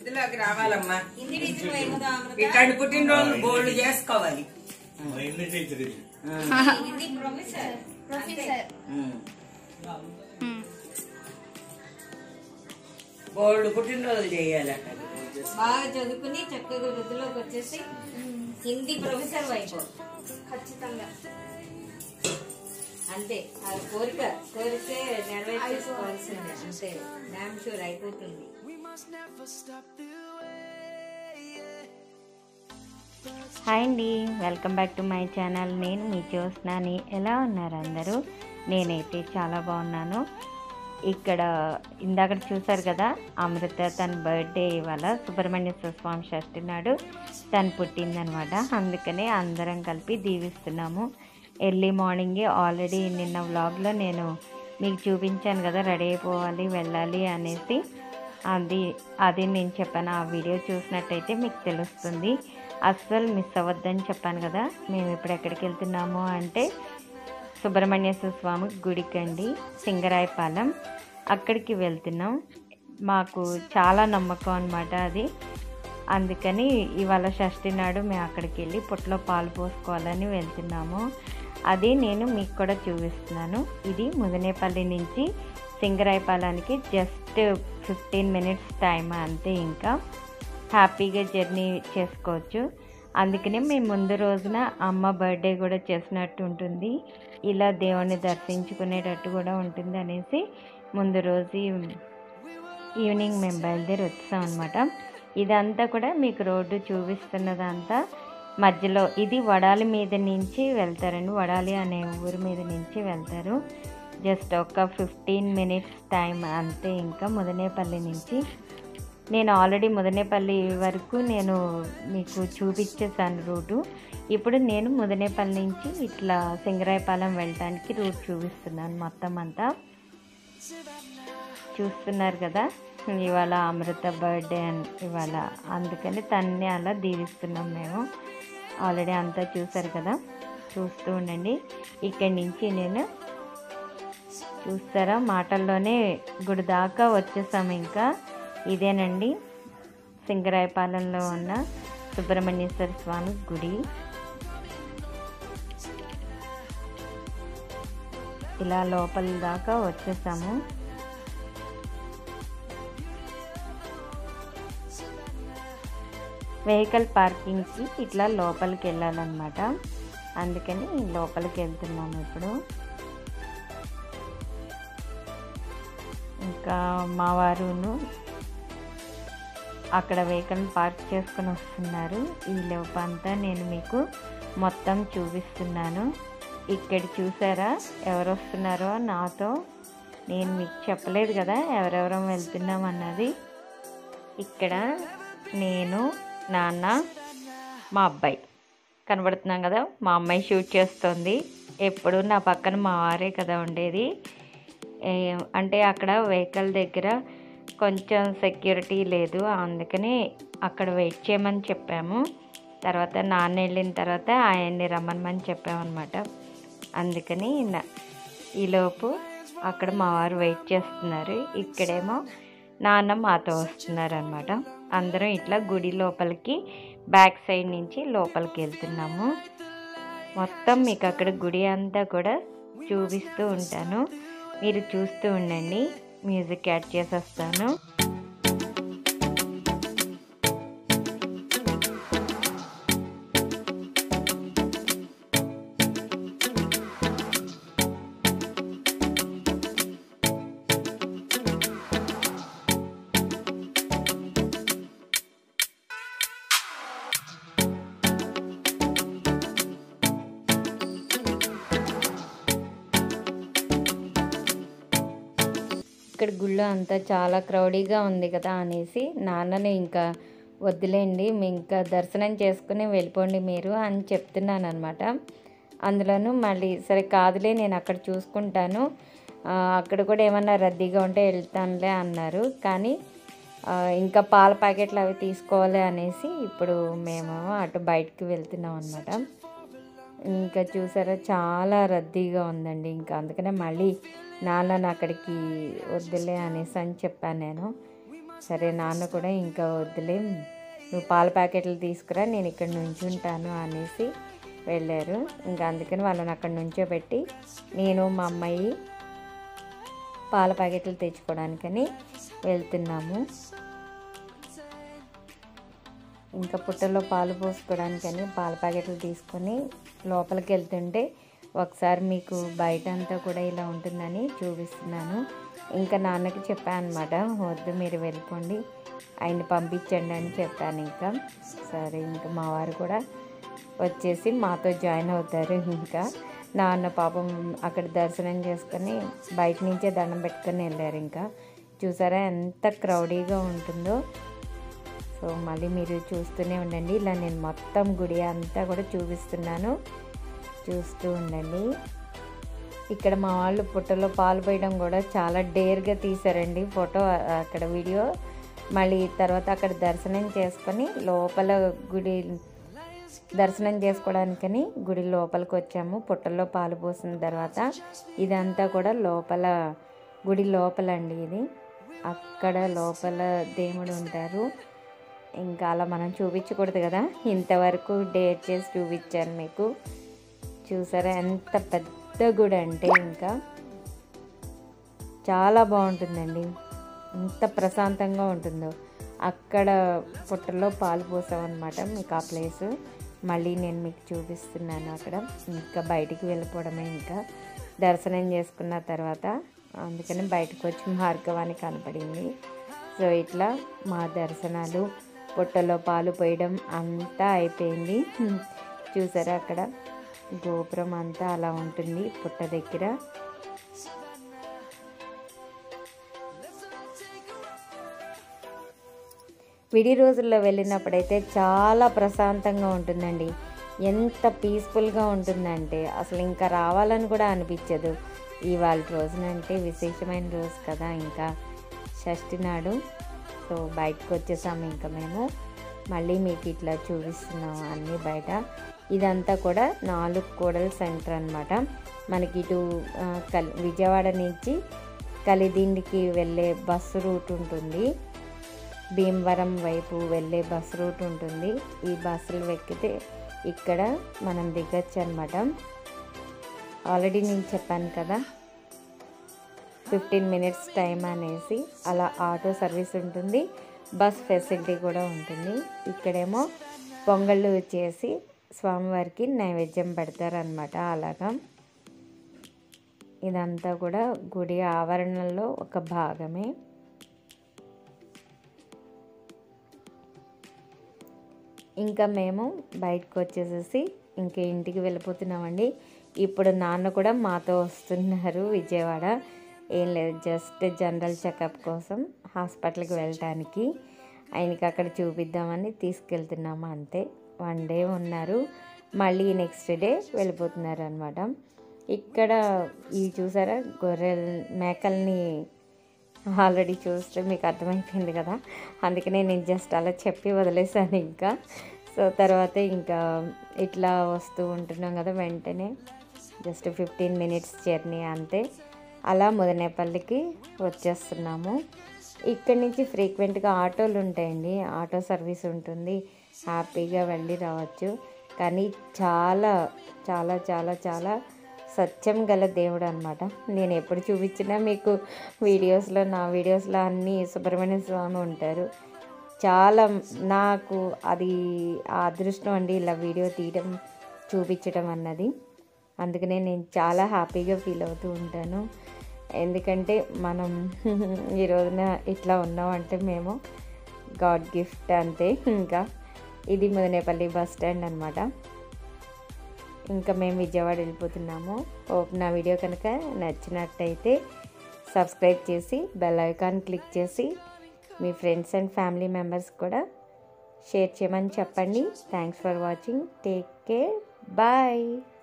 వృద్ధిలోకి రావాలమ్మా హిందీ టీచర్ వైమదా అమృత ఇట్లాంటి పుట్టినరోజులు బోల్డ్ చేసుకోవాలి హిందీ టీచర్ ఇది హిందీ ప్రొఫెసర్ ప్రొఫెసర్ బోల్డ్ పుట్టినరోజులు చేయాలి అక్కడ బాగా చదువుకుని చక్కగా వృద్ధిలోకి వచ్చేసి హిందీ ప్రొఫెసర్ వైపు ఖచ్చితంగా అంతే అది కోరిక కోరిక నెరవేర్చేసుకోవాల్సిందే అంతే డామ్ షూర్ అయిపోతుంది హాయ్ అండి welcome back to my channel నేను మీ జ్యోత్స్నాని ఎలా ఉన్నారు అందరూ నేనైతే చాలా బాగున్నాను ఇక్కడ ఇందాక చూసారు కదా అమృత తన బర్త్డే ఇవాళ సుబ్రహ్మణ్యేశ్వర స్వామి షష్ఠి నాడు తను పుట్టిందనమాట అందుకనే అందరం కలిపి దీవిస్తున్నాము ఎర్లీ మార్నింగే ఆల్రెడీ నిన్న వ్లాగ్లో నేను మీకు చూపించాను కదా రెడీ అయిపోవాలి వెళ్ళాలి అనేసి అది అది నేను చెప్పాను ఆ వీడియో చూసినట్టయితే మీకు తెలుస్తుంది అస్సలు మిస్ అవ్వద్దని చెప్పాను కదా మేము ఇప్పుడు ఎక్కడికి వెళ్తున్నాము అంటే సుబ్రహ్మణ్యేశ్వర స్వామి గుడికండి సింగరాయపాలెం అక్కడికి వెళ్తున్నాం మాకు చాలా నమ్మకం అనమాట అది అందుకని ఇవాళ షష్ఠి నాడు మేము అక్కడికి వెళ్ళి పుట్టలో పాలు పోసుకోవాలని వెళ్తున్నాము అది నేను మీకు కూడా చూపిస్తున్నాను ఇది ముదనేపల్లి నుంచి సింగరాయపాలెంకి జస్ట్ ఫిఫ్టీన్ మినిట్స్ టైం అంతే ఇంకా హ్యాపీగా జర్నీ చేసుకోవచ్చు అందుకనే మేము ముందు రోజున అమ్మ బర్త్డే కూడా చేసినట్టు ఉంటుంది ఇలా దేవుణ్ణి దర్శించుకునేటట్టు కూడా ఉంటుంది అనేసి ముందు రోజు ఈవినింగ్ మేము బయలుదేరి వచ్చాం అనమాట ఇదంతా కూడా మీకు రోడ్డు చూపిస్తున్నదంతా మధ్యలో ఇది వడాలి మీద నుంచి వెళ్తారండి వడాలి అనే ఊరి మీద నుంచి వెళ్తారు జస్ట్ ఒక ఫిఫ్టీన్ మినిట్స్ టైం అంతే ఇంకా ముదనేపల్లి నుంచి నేను ఆల్రెడీ ముదనేపల్లి వరకు నేను మీకు చూపించేసాను రూటు ఇప్పుడు నేను ముదనేపల్లి నుంచి ఇట్లా సింగరాయపాలెం వెళ్ళడానికి రూట్ చూపిస్తున్నాను మొత్తం అంతా చూస్తున్నారు కదా ఇవాళ అమృత బర్త్డే అని ఇవాళ అందుకని తన్ని అలా దీవిస్తున్నాం మేము ఆల్రెడీ అంతా చూసారు కదా చూస్తూ ఉండండి ఇక్కడి నుంచి నేను చూస్తారా మాటల్లోనే గుడి దాకా వచ్చేసాము ఇంకా ఇదేనండి సింగరాయపాలెంలో ఉన్న సుబ్రహ్మణ్యేశ్వర స్వామి గుడి ఇలా లోపల దాకా వచ్చేసాము వెహికల్ పార్కింగ్కి ఇట్లా లోపలికి వెళ్ళాలన్నమాట అందుకని లోపలికి వెళ్తున్నాము ఇప్పుడు ఇంకా మా వారును అక్కడ వెహికల్ పార్క్ చేసుకొని వస్తున్నారు ఈ లోపంతా నేను మీకు మొత్తం చూపిస్తున్నాను ఇక్కడ చూసారా ఎవరు వస్తున్నారో నాతో నేను మీకు చెప్పలేదు కదా ఎవరెవరం వెళ్తున్నాం అన్నది ఇక్కడ నేను నాన్న మా అబ్బాయి కనబడుతున్నాం కదా మా అమ్మాయి షూట్ చేస్తుంది ఎప్పుడు నా పక్కన మా వారే కదా ఉండేది ఏ- అంటే అక్కడ వెహికల్ దగ్గర కొంచెం సెక్యూరిటీ లేదు అందుకని అక్కడ వెయిట్ చేయమని చెప్పాము తర్వాత నాన్న వెళ్ళిన తర్వాత ఆయన్ని రమ్మనమని చెప్పామన్నమాట అందుకని నా- ఈలోపు అక్కడ మా వారు వెయిట్ చేస్తున్నారు ఇక్కడేమో నాన్న మాతో వస్తున్నారు అనమాట అందరం ఇట్లా గుడి లోపలికి బ్యాక్ సైడ్ నుంచి లోపలికి వెళ్తున్నాము మొత్తం మీకు అక్కడ గుడి అంతా కూడా చూపిస్తూ ఉంటాను మీరు చూస్తూ ఉండండి మ్యూజిక్ యాడ్ చేసేస్తాను ఇక్కడ గుళ్ళో అంతా చాలా క్రౌడీగా ఉంది కదా అనేసి నాన్నని ఇంకా వద్దులేండి మీ ఇంకా దర్శనం చేసుకుని వెళ్ళిపోండి మీరు అని చెప్తున్నాను అనమాట అందులోనూ మళ్ళీ సరే కాదులే నేను అక్కడ చూసుకుంటాను ఆ, అక్కడ కూడా ఏమన్నా రద్దీగా ఉంటే వెళ్తానులే అన్నారు కానీ ఆ, ఇంకా పాల ప్యాకెట్లు అవి తీసుకోవాలి అనేసి ఇప్పుడు మేము అటు బయటికి వెళ్తున్నాం అనమాట ఇంకా చూసారా చాలా రద్దీగా ఉందండి ఇంకా అందుకనే మళ్ళీ నాన్నని అక్కడికి వద్దులే అనేసి అని చెప్పాను నేను సరే నాన్న కూడా ఇంకా వద్దులే నువ్వు పాల ప్యాకెట్లు తీసుకురా నేను ఇక్కడ నుంచుంటాను అనేసి వెళ్ళారు ఇంకా అందుకని వాళ్ళని అక్కడ నుంచో పెట్టి నేను మా అమ్మాయి పాల ప్యాకెట్లు తెచ్చుకోవడానికని వెళ్తున్నాము ఇంకా పుట్టలో పాలు పోసుకోవడానికని పాల ప్యాకెట్లు తీసుకొని లోపలికి వెళ్తుంటే ఒకసారి మీకు బయట అంతా కూడా ఇలా ఉంటుందని చూపిస్తున్నాను ఇంకా నాన్నకి చెప్పాను అనమాట వద్దు మీరు వెళ్ళిపోండి ఆయన పంపించండి అని చెప్పాను ఇంకా సరే ఇంకా మా వారు కూడా వచ్చేసి మాతో జాయిన్ అవుతారు ఇంకా నాన్న పాపం అక్కడ దర్శనం చేసుకొని బయట నుంచే దండం పెట్టుకొని వెళ్ళారు ఇంకా చూసారా ఎంత క్రౌడీగా ఉంటుందో సో మళ్ళీ మీరు చూస్తూనే ఉండండి ఇలా నేను మొత్తం గుడి అంతా కూడా చూపిస్తున్నాను చూస్తూ ఉండండి ఇక్కడ మా వాళ్ళు పుట్టలో పాలు పోయడం కూడా చాలా డేర్గా తీశారండి ఫోటో అక్కడ వీడియో మళ్ళీ తర్వాత అక్కడ దర్శనం చేసుకొని లోపల గుడి దర్శనం చేసుకోవడానికని గుడి లోపలికి వచ్చాము పుట్టల్లో పాలు పోసిన తర్వాత ఇదంతా కూడా లోపల గుడి లోపల అండి ఇది అక్కడ లోపల దేవుడు ఉంటారు ఇంకా అలా మనం చూపించకూడదు కదా ఇంతవరకు డేట్ చేసి చూపించాను మీకు చూసారా ఎంత పెద్ద గుడి అంటే ఇంకా చాలా బాగుంటుందండి ఎంత ప్రశాంతంగా ఉంటుందో అక్కడ పుట్టలో పాలు పోసామన్నమాట మీకు ఆ ప్లేస్ మళ్ళీ నేను మీకు చూపిస్తున్నాను అక్కడ ఇంకా బయటికి వెళ్ళిపోవడమే ఇంకా దర్శనం చేసుకున్న తర్వాత అందుకని బయటకు వచ్చి మార్గవాన్ని కనపడింది సో ఇట్లా మా దర్శనాలు పుట్టలో పాలు పోయడం అంతా అయిపోయింది చూసారా అక్కడ గోపురం అంతా అలా ఉంటుంది పుట్ట దగ్గర విడి రోజుల్లో వెళ్ళినప్పుడైతే చాలా ప్రశాంతంగా ఉంటుందండి ఎంత పీస్ఫుల్గా ఉంటుందంటే అసలు ఇంకా రావాలని కూడా అనిపించదు ఇవాళ రోజునంటే విశేషమైన రోజు కదా ఇంకా షష్ఠి నాడు సో బయటకు వచ్చేసాము ఇంకా మేము మళ్ళీ మీకు ఇట్లా చూపిస్తున్నాము అన్నీ బయట ఇదంతా కూడా నాలుగు కోడల సెంటర్ అనమాట మనకి ఇటు ఆ, కల్ విజయవాడ నుంచి కలిదిండికి వెళ్ళే బస్సు రూట్ ఉంటుంది భీమవరం వైపు వెళ్ళే బస్ రూట్ ఉంటుంది ఈ బస్సులు ఎక్కితే ఇక్కడ మనం దిగచ్చు అనమాట ఆల్రెడీ నేను చెప్పాను కదా ఫిఫ్టీన్ మినిట్స్ టైం అనేసి అలా ఆటో సర్వీస్ ఉంటుంది బస్ ఫెసిలిటీ కూడా ఉంటుంది ఇక్కడేమో పొంగళ్ళు చేసి స్వామివారికి నైవేద్యం పెడతారనమాట అలాగా ఇదంతా కూడా గుడి ఆవరణలో ఒక భాగమే ఇంకా మేము బయటకు వచ్చేసేసి ఇంక ఇంటికి వెళ్ళిపోతున్నామండి ఇప్పుడు నాన్న కూడా మాతో వస్తున్నారు విజయవాడ ఏం లేదు జస్ట్ జనరల్ చెకప్ కోసం హాస్పిటల్కి వెళ్ళటానికి ఆయనకి అక్కడ చూపిద్దామని తీసుకెళ్తున్నాము అంతే వన్ డే ఉన్నారు మళ్ళీ నెక్స్ట్ డే వెళ్ళిపోతున్నారు అనమాట ఇక్కడ ఇవి చూసారా గొర్రెల మేకల్ని ఆల్రెడీ చూస్తే మీకు అర్థమైపోయింది కదా అందుకనే నేను జస్ట్ అలా చెప్పి వదిలేసాను ఇంకా సో తర్వాత ఇంకా ఇట్లా వస్తూ ఉంటున్నాం కదా వెంటనే జస్ట్ ఫిఫ్టీన్ మినిట్స్ జర్నీ అంతే అలా ముదనేపల్లికి వచ్చేస్తున్నాము ఇక్కడి నుంచి ఫ్రీక్వెంట్గా ఆటోలు ఉంటాయండి ఆటో సర్వీస్ ఉంటుంది హ్యాపీగా వెళ్ళి రావచ్చు కానీ చాలా చాలా చాలా చాలా సత్యం గల దేవుడు అనమాట నేను ఎప్పుడు చూపించినా మీకు వీడియోస్లో నా వీడియోస్లో అన్నీ సుబ్రహ్మణ్య స్వామి ఉంటారు చాలా నాకు అది ఆ అదృష్టం అండి ఇలా వీడియో తీయడం చూపించడం అన్నది అందుకనే నేను చాలా హ్యాపీగా ఫీల్ అవుతూ ఉంటాను ఎందుకంటే మనం ఈ రోజున ఇట్లా ఉన్నామంటే మేము గాడ్ గిఫ్ట్ అంతే ఇంకా ఇది ముదనేపల్లి బస్ స్టాండ్ అనమాట ఇంకా మేము విజయవాడ వెళ్ళిపోతున్నాము హోప్ నా వీడియో కనుక నచ్చినట్టయితే సబ్స్క్రైబ్ చేసి బెల్ ఐకాన్ క్లిక్ చేసి మీ ఫ్రెండ్స్ అండ్ ఫ్యామిలీ మెంబర్స్ కూడా షేర్ చేయమని చెప్పండి thanks for watching take care bye